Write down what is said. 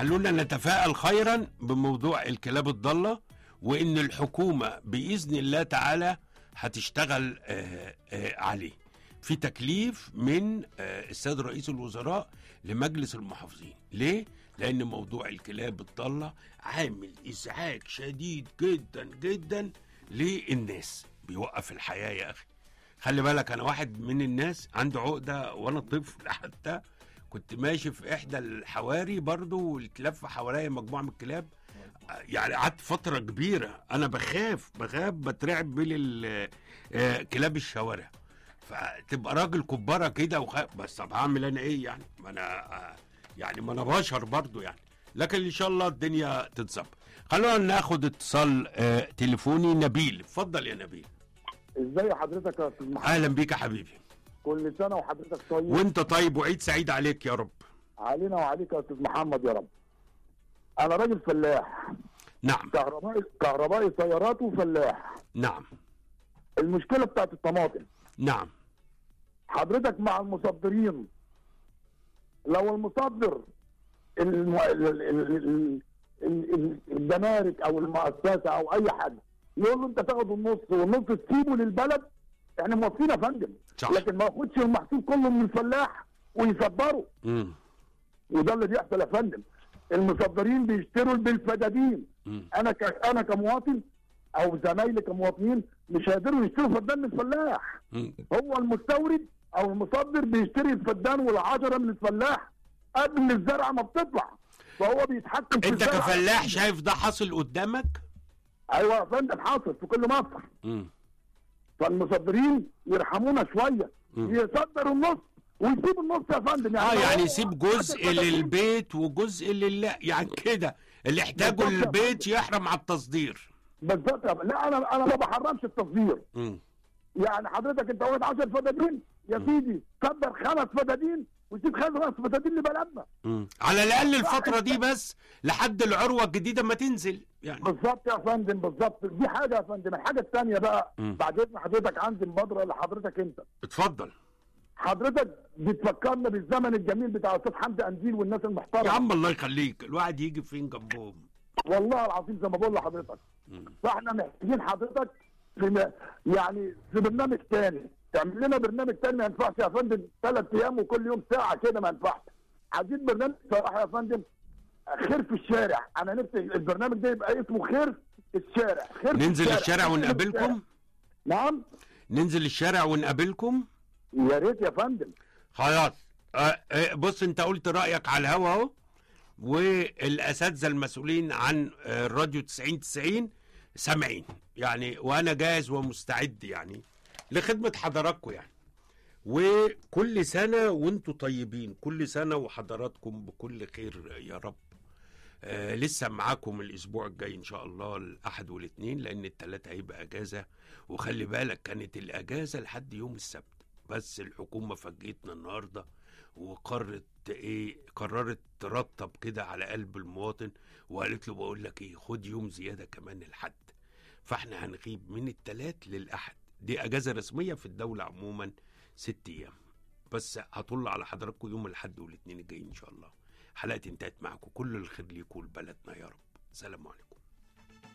خلونا نتفائل خيرا بموضوع الكلاب الضالة وإن الحكومة بإذن الله تعالى هتشتغل آه، آه، عليه في تكليف من آه، السيد رئيس الوزراء لمجلس المحافظين ليه؟ لأن موضوع الكلاب الضالة عامل إزعاج شديد جدا جدا للناس بيوقف الحياة يا أخي خلي بالك أنا واحد من الناس عنده عقدة وأنا طفل حتى كنت ماشي في إحدى الحواري برضو والتلف حواليا مجموعة من الكلاب يعني قعدت فترة كبيرة أنا بخاف بخاف بترعب من ال- آه، كلاب الشوارع فتبقى راجل كبارة كده وخاف بس طب هعمل أنا إيه يعني ما أنا آه، يعني ما أنا بشر برضو يعني لكن إن شاء الله الدنيا تتظبط خلونا ناخد اتصال آه، تليفوني نبيل اتفضل يا نبيل ازاي حضرتك يا استاذ محمد أهلا بيك يا حبيبي كل سنه وحضرتك طيب وانت طيب وعيد سعيد عليك يا رب علينا وعليك يا استاذ محمد يا رب انا راجل فلاح نعم كهربائي كهربائي سيارات وفلاح نعم المشكله بتاعت الطماطم نعم حضرتك مع المصدرين لو المصدر الم... ال... ال... ال... ال... ال... الجمارك او المؤسسه او اي حد يقول له انت تاخد النص والنص تسيبه للبلد احنا موافقين يا فندم صح. لكن ما ياخدش المحصول كله من الفلاح ويصدره مم. وده اللي بيحصل يا فندم المصدرين بيشتروا بالفدادين مم. انا ك... انا كمواطن او زمايلي كمواطنين مش هيقدروا يشتروا فدان من الفلاح مم. هو المستورد او المصدر بيشتري الفدان والعجره من الفلاح قبل الزرعه ما بتطلع فهو بيتحكم في انت الزرعة. كفلاح شايف ده حاصل قدامك ايوه يا فندم حاصل في كل مصر مم. فالمصدرين يرحمونا شويه مم. يصدروا النص ويسيب النص يا فندم اه لو يعني هو يسيب جزء حاطط فدادين، للبيت وجزء لله يعني كده اللي يحتاجه بالظبط يا للبيت يحرم على التصدير بالظبط يا فندم. لا انا انا ما بحرمش التصدير مم. يعني حضرتك انت واخد 10 فدادين يا سيدي صدر خمس فدادين وسيب خمس فدادين لبلدنا مم. على الاقل الفتره دي بس لحد العروه الجديده ما تنزل يعني بالظبط يا فندم بالظبط دي حاجه يا فندم الحاجه الثانيه بقى مم. بعد اذن حضرتك عندي مبادره لحضرتك انت اتفضل حضرتك بتفكرنا بالزمن الجميل بتاع استاذ حمدي قنديل والناس المحترمه يا عم الله يخليك الواحد يجي فين جنبهم والله العظيم زي ما بقول لحضرتك مم. فاحنا محتاجين حضرتك في م- يعني في برنامج تاني تعمل لنا برنامج تاني ما ينفعش يا فندم ثلاث ايام وكل يوم ساعه كده ما ينفعش عايزين برنامج صراحه يا فندم خير في الشارع انا نفسي البرنامج ده يبقى اسمه خير في الشارع خير في ننزل الشارع خير في ونقابلكم نعم ننزل الشارع ونقابلكم يا ريت يا فندم خلاص آه، آه، بص انت قلت رايك على الهوا اهو والاساتذه المسؤولين عن آه، الراديو 90 90 سامعين يعني وانا جاهز ومستعد يعني لخدمه حضراتكم يعني وكل سنه وانتم طيبين كل سنه وحضراتكم بكل خير يا رب آه لسه معاكم الاسبوع الجاي ان شاء الله الاحد والاثنين لان الثلاثة هيبقى اجازه وخلي بالك كانت الاجازه لحد يوم السبت بس الحكومه فاجئتنا النهارده وقررت ايه قررت ترطب كده على قلب المواطن وقالت له بقول لك ايه خد يوم زياده كمان الحد فاحنا هنغيب من الثلاث للاحد دي اجازه رسميه في الدوله عموما ست ايام بس هطل على حضراتكم يوم الاحد والاثنين الجايين ان شاء الله حلقتي انتهت معكم كل الخير ليكم لبلدنا يا رب سلام عليكم